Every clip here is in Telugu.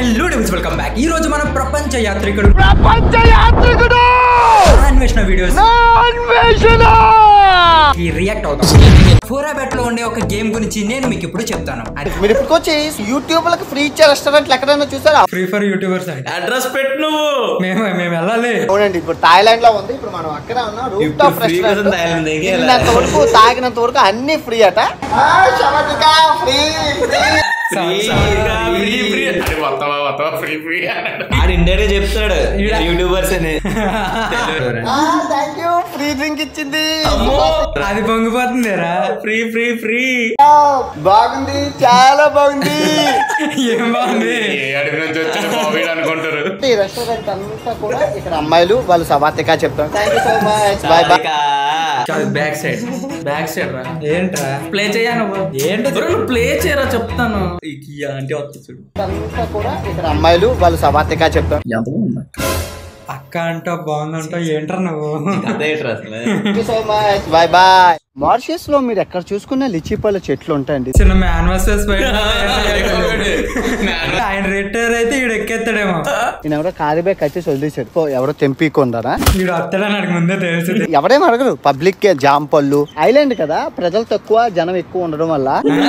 హలో డెవిల్స్ వెల్కమ్ బ్యాక్ ఈ రోజు మన ప్రపంచ యాత్రికుడు ప్రపంచ యాత్రికుడు అన్వేషణ వీడియోస్ అన్వేషణ ఈ రియాక్ట్ అవుతాం ఫోరాబెట్ లో ఉండే ఒక గేమ్ గురించి నేను మీకు ఇప్పుడు చెప్తాను మీరు ఇప్పుడు వచ్చి యూట్యూబ్ లకు ఫ్రీ ఇచ్చే రెస్టారెంట్లు ఎక్కడైనా చూసారా ఫ్రీ ఫర్ యూట్యూబర్స్ అడ్రస్ పెట్టు నువ్వు మేము మేము వెళ్ళాలి అవునండి ఇప్పుడు థాయిలాండ్ లో ఉంది ఇప్పుడు మనం అక్కడ ఉన్నాం రూఫ్ ఇప్పుడు టాప్ free రెస్టారెంట్ కోసం థాయిలాండ్ దిగి తిన్నంత వరకు తాగినంత వరకు అన్ని ఫ్రీ అట ఫ్రీ ఫ్రీ ఆడు ఇండియానే చెప్తాడు యూట్యూబర్స్ అని థ్యాంక్ యూ ఫ్రీ డ్రింక్ ఇచ్చింది అది పొంగిపోతుందిరా ఫ్రీ ఫ్రీ ఫ్రీ బాగుంది చాలా బాగుంది ఏం బాగుంది అనుకుంటారు ఈ రెస్టారెంట్ అంతా కూడా ఇక్కడ అమ్మాయిలు వాళ్ళు సవాతిగా చెప్తారు thank you so much bye bye back side back side రా ఏంట్రా ప్లే చేయా నువ్వు ఏంటో బ్రో, నువ్వు ప్లే చేయరా చెప్తాను ఈ అంటే వస్తుంది చూడు అంతా కూడా ఇక్కడ అమ్మాయిలు వాళ్ళు సవాతిగా చెప్తారు ఎంత బాగుందా అక్క అంటావు బాగుందంటావు ఏంట్రా నువ్వు అదే అసలు thank you so much bye bye Mauritius లో మీరు ఎక్కడ చూసుకున్న లిచీ పళ్ళ చెట్లు ఉంటాయండి చిన్న మ్యాన్వర్సెస్ ఆయన రిటైర్ అయితే ఈడు ఎక్కేస్తాడేమో నేను ఎవరో కారిబే కట్టేసి వదిలేశాడు పో, ఎవరో తెంపీకొండారా ఈడు వస్తాడని నాకు ముందే తెలుసు ఎవరేం అడగరు పబ్లిక్ కే జామ పళ్ళు ఐలాండ్ కదా ప్రజలు తక్కువ జనం ఎక్కువ ఉండడం వల్ల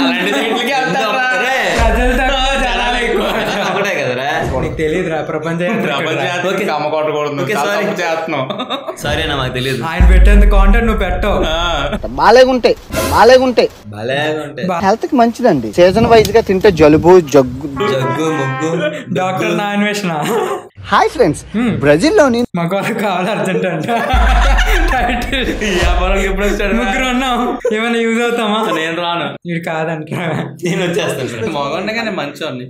ప్రజలు తక్కువ జనాలు ఎక్కువ ఒకటే కదరా నీకు తెలియదురా ప్రపంచం ఓకే. Okay, sorry. సరేనా మాకు తెలియదు ఆయన పెట్టేంత కాంటెంట్ నువ్వు పెట్టవు బాలేగుంటాయి బాలేగుంటాయి భలే ఉంటాయి బా- హెల్త్ కి మంచిదండి సీజన్ వైజ్ గా తింటే జలుబు జగ్గు జగ్గు ముగ్గు డాక్టర్ నా అన్వేషణ హాయ్ ఫ్రెండ్స్ బ్రెజిల్ లోని మాకు వాళ్ళకి కావాలి అర్జెంట్ అంట టైటిల్ వ్యాపారానికి ఎప్పుడు వచ్చాడు ముగ్గురు ఉన్నాం ఏమైనా యూజ్ అవుతామా నేను రాను ఇది కాదంట నేను వచ్చేస్తాను మగండగానే మంచోని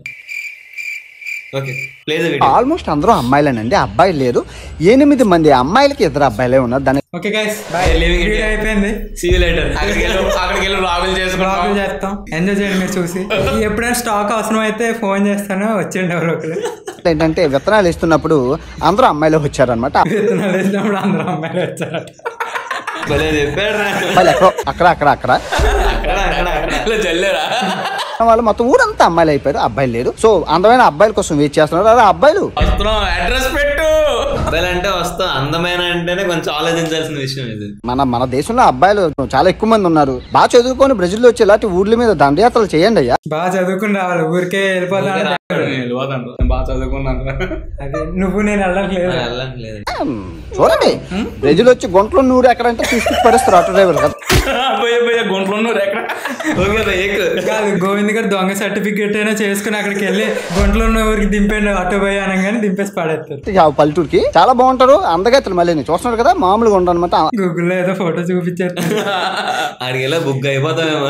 ఓకే ప్లేజ్ ఆల్మోస్ట్ అందరూ అమ్మాయిలేనండి అబ్బాయిలు లేరు ఎనిమిది మంది అమ్మాయిలకి ఇద్దరు అబ్బాయిలే ఉన్నారు దాని ఓకే గైస్ బాయ్ వీడియో అయిపోయింది సీ లాటర్ అక్కడికి వెళ్ళి అక్కడికి వెళ్ళి లాగులు బ్లాగులు చేసుకుంటాం చేస్తాం ఎంజాయ్ చేయండి మీరు చూసి ఎప్పుడైనా స్టాక్ అవసరం అయితే ఫోన్ చేస్తాను వచ్చేయండి ఎవరో ఒకరు ఏంటంటే విత్తనాలు ఇస్తున్నప్పుడు అందరూ అమ్మాయిలు వచ్చారనమాట విత్తనాలు వేసినప్పుడు అందరూ అమ్మాయిలు వచ్చారట భలే చెప్పాడు రా. అమ్మాయిలు ఎక్కడో అక్కడ అక్కడ అక్కడ అక్కడ అక్కడ అక్కడ ఇలా చల్లారా వాళ్ళు మొత్తం ఊరంతా అమ్మాయిలు అయిపోయారు అబ్బాయిలు లేరు సో అందమైన అబ్బాయిల కోసం వెయిట్ చేస్తున్నారు అదే అబ్బాయిలు వస్తున్నాం అడ్రస్ పెట్టు అబ్బాయిలు అంటే వస్తాం అందమైన అంటేనే కొంచెం ఆలోచించాల్సిన విషయం ఇది మన మన దేశంలో అబ్బాయిలు చాలా ఎక్కువ మంది ఉన్నారు బాగా చదువుకొని బ్రెజిల్లో వచ్చి ఇలాంటి ఊర్ల మీద దండయాత్రలు చేయండి అయ్యా బాగా చదువుకుని రావాలి ఊరికే వెళ్ళిపోతాను నేను వెళ్ళిపోతాను నేను బాగా చదువుకున్నాను అది నువ్వు నేను వెళ్ళట్లేదు వెళ్ళట్లేదు హ్మ్, చూడండి బ్రెజిల్ వచ్చి గుంటలో నూరు ఎక్కడంటే తీసుకు పడేస్తారు ఆటో డ్రైవర్ కదా పోయే పోయే గుంట్లో ఉన్నారు ఎక్కడ ఓకే రా, ఎక్కు కాదు గోవింద్ గారు దొంగ సర్టిఫికేట్ అయినా చేసుకుని అక్కడికి వెళ్ళి గుంటలో ఉన్న ఊరికి దింపండి ఆటో పోయి అనగానే దింపేసి పడేస్తారు ఆ పల్లెటూరుకి చాలా బాగుంటారు అందగత్తలు మళ్ళీ నేను చూస్తున్నారు కదా మామూలుగా ఉండరు అనమాట గూగుల్లో ఏదో ఫోటో చూపించారు ఆడికి వెళ్ళా బుక్ అయిపోతామేమో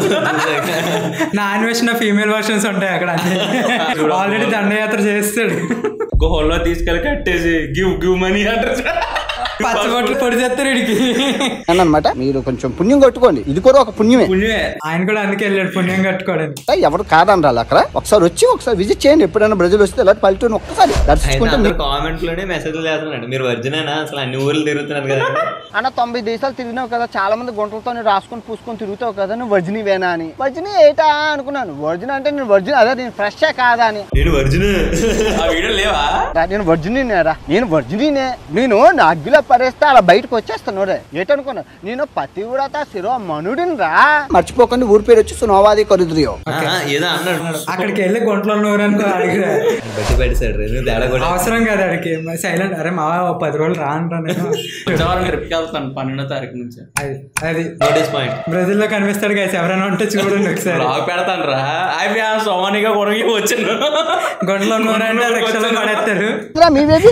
నా అన్వేషణ ఫీమేల్ వర్షన్స్ ఉంటాయి అక్కడ ఆల్రెడీ దండయాత్ర చేస్తాడు హోల్లో తీసుకెళ్ళి కట్టేసి గివ్ గివ్ మనీ అంటారు పచ్చబొట్లు పొడి చేస్తారు వీడికి అనమాట మీరు కొంచెం పుణ్యం కొట్టుకోండి ఇది కూడా ఒక పుణ్యమే పుణ్యమే ఆయన కూడా అందుకే వెళ్ళాడు పుణ్యం కట్టుకోవడానికి ఎవరు కాదనరాలి అక్కడ ఒకసారి వచ్చి ఒకసారి విజిట్ చేయండి ఎప్పుడైనా బ్రెజిల్ వస్తే ఇలాంటి పల్లెటూరుని ఒక్కసారి దర్శించుకుంటే అందరూ మీకు- కామెంట్ లోనే మెసేజ్లు చేస్తున్నాడు మీరు వర్జినేనా అసలు అన్ని ఊర్లు తిరుగుతున్నారు కదా అన్న తొంభై దేశాలు తిరిగినావు కదా చాలా మంది గుంటలతో రాసుకొని పూసుకొని తిరుగుతావు కదా నువ్వు వర్జిని వేనా అని వర్జిని ఏటా అనుకున్నాను వర్జిన్ అంటే నేను వర్జిన్ అదే నేను ఫ్రెష్ కాదా అని నేను వర్జిన్ ఆ వీడియో లేవా రా, నేను వర్జినీనేరా నేను వర్జినీనే నేను నా అగ్గిలో పడేస్తే అలా బయటకు వచ్చేస్తాను రే ఏటనుకున్నా నేను పతివ్రత శిరో మనుడిని రా మర్చిపోకండి ఊరి పేరు వచ్చి సునోవాది కరుద్రియో ఆ, ఏదో అన్నాడు అక్కడికి వెళ్ళి గుంటలో నూరనుకో అడిగిరా బట్టి పెట్టాడు రే నువ్వు తేడా కూడా అవసరం కదా అడికి సైలెంట్ అరే మా పది రోజులు రానురా నేను ట్రిప్కి వెళ్తాను పన్నెండో తారీఖు నుంచి అది అది నోటీస్ పాయింట్ బ్రెజిల్ లో కనిపిస్తాడు కదా ఎవరైనా ఉంటే చూడండి ఒకసారి బ్లాగ్ పెడతాను రా అవి సోమానిగా కొనగి వచ్చాను గుంటలో నూరంటే లక్షలు పడేస్తాడు మీ బేబీ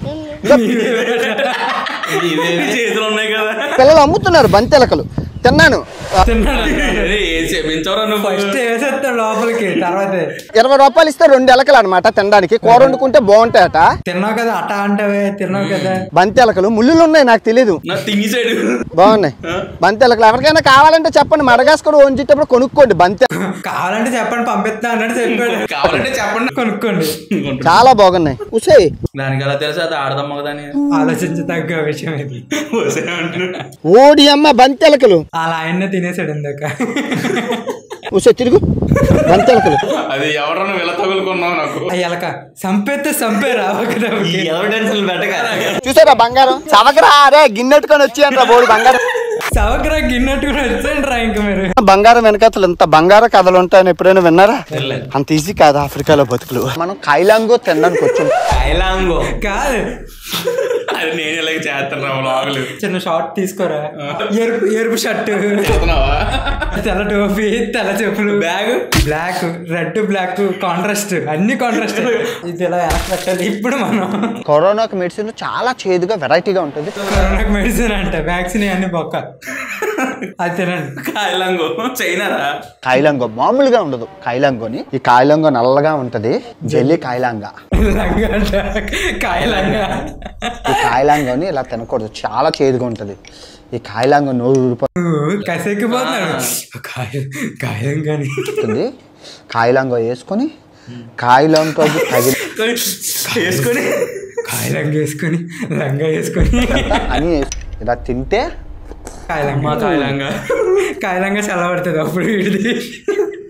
ఇవేవి చేతులు ఉన్నాయి కదా పిల్లలు అమ్ముతున్నారు బంతెలకలు తిన్నాను తిన్నాడు అరే, ఏ క్షమించవరా నువ్వు ఫస్ట్ వేసేస్తాడు లోపలికి తర్వాత ఇరవై రూపాయలు ఇస్తే రెండు ఎలకలు అనమాట తినడానికి కూర వండుకుంటే బాగుంటాయట తిన్నావు కదా అట్ట అంటావే తిన్నావు కదా బంతి ఎలకలు ముళ్ళులు ఉన్నాయి నాకు తెలియదు నా తింగిసాడు బాగున్నాయి బంతి ఎలకలు ఎవరికైనా కావాలంటే చెప్పండి మడగాసుకొని వంచేటప్పుడు కొనుక్కోండి బంతి కావాలంటే చెప్పండి పంపిస్తా అన్నట్టు చెప్పాడు కావాలంటే చెప్పండి కొనుక్కోండి చాలా బాగున్నాయి ఉసే దానికి ఎలా తెలుసు అది ఆడదాం మగదాని ఆలోచించి తగ్గ విషయం ఇది ఓడి అమ్మ బంతి ఎలకలు అలా ఆయన్నే తినేసాడు ఇందాక ఊసే తిరుగు గంతెలకలు అది ఎవరన్నా వెళ్ళ తగులుకున్నావు నాకు ఆ ఎలక సంపేస్తే సంపేరా ఒక దెబ్బకి. ఎవిడెన్స్ పెట్టక చూసారా బంగారం చవకరా అరే గిన్నెట్టుకొని వచ్చి అంట బోడు బంగారం సవగ్రా గిన్నెట్టు కూడా వచ్చేయండి రా ఇంక మీరు బంగారం వెనకతలు ఎంత బంగార కథలు ఉంటాయని ఎప్పుడైనా విన్నారా వినలేదు. అంత ఈజీ కాదు ఆఫ్రికాలో బతుకులు మనం కైలాంగో తినడానికి వచ్చాం ఐలాంగో కాదు అది నేను ఇలాగ చేస్తాను లాగులు చిన్న షార్ట్ తీసుకోరా ఎరుపు ఎరుపు షర్టు చెప్తున్నావా తెల్ల టోపీ తెల్ల చెప్పులు bag black red black contrast అన్ని కాంట్రాస్ట్ ఇది ఇలా వెనక్కి పెట్టాలి ఇప్పుడు మనం కరోనాకు మెడిసిన్ చాలా చేదుగా వెరైటీగా ఉంటుంది కరోనాకి మెడిసిన్ అంట వ్యాక్సిన్ అన్ని బొక్క అది తినండి కాయలాంగో చైనారా కాయలాంగో మామూలుగా ఉండదు కాయలాంగోని ఈ కాయలాంగో నల్లగా ఉంటది జెల్లీ కాయలాంగా లంగా అంట కాయలంగా ఈ కాయలాంగోని ఇలా తినకూడదు చాలా చేదుగా ఉంటది ఈ కాయలాంగో నోరు ఊరిపోతుంది కసెక్కిపోతున్నాడు కాయ కాయం కానీ కాయలాంగో వేసుకొని కాయలాంగో తగిన వేసుకొని కాయలంగా వేసుకొని లంగా వేసుకొని అని వేసు- ఇలా తింటే కాయలంగా కాయలంగా కాయలంగా చల్లబడుతుంది అప్పుడు వీడిది